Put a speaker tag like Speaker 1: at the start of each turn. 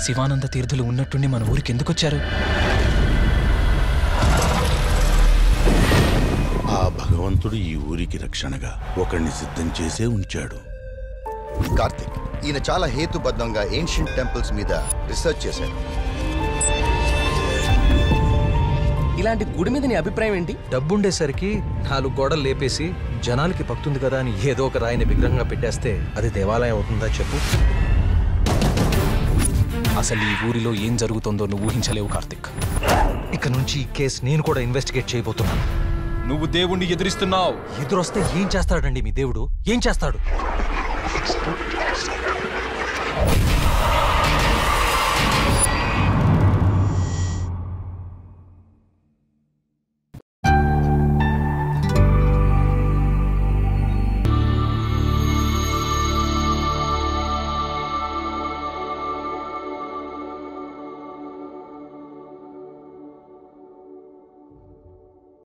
Speaker 1: శివానంద తీర్థులు ఉన్నట్టుండి మన ఊరికి ఎందుకు వచ్చారు
Speaker 2: ఆ భగవంతుడు ఈ ఊరికి రక్షణగా ఒకరిని సిద్ధం చేసే ఉంచాడు
Speaker 3: కార్తిక్ ఈయన చాలా హేతుబద్ధంగా ఏన్షియంట్ టెంపుల్స్ మీద రీసెర్చ్ చేశారు
Speaker 4: ఇలాంటి గుడి మీద నీ అభిప్రాయం ఏంటి
Speaker 5: డబ్బుండేసరికి నాలుగు గోడలు లేపేసి జనాలకి భక్తుంది కదా అని ఏదో ఒక రాయిని విగ్రహంగా పెట్టేస్తే అది దేవాలయం అవుతుందా చెప్పు
Speaker 1: అసలు ఈ ఊరిలో ఏం జరుగుతుందో నువ్వు ఊహించలేవు కార్తిక్
Speaker 5: ఇక నుంచి ఈ కేసు నేను కూడా ఇన్వెస్టిగేట్ చేయబోతున్నాను
Speaker 1: నువ్వు దేవుణ్ణి ఎదిరిస్తున్నావు
Speaker 5: ఎదురొస్తే ఏం చేస్తాడండి మీ దేవుడు ఏం చేస్తాడు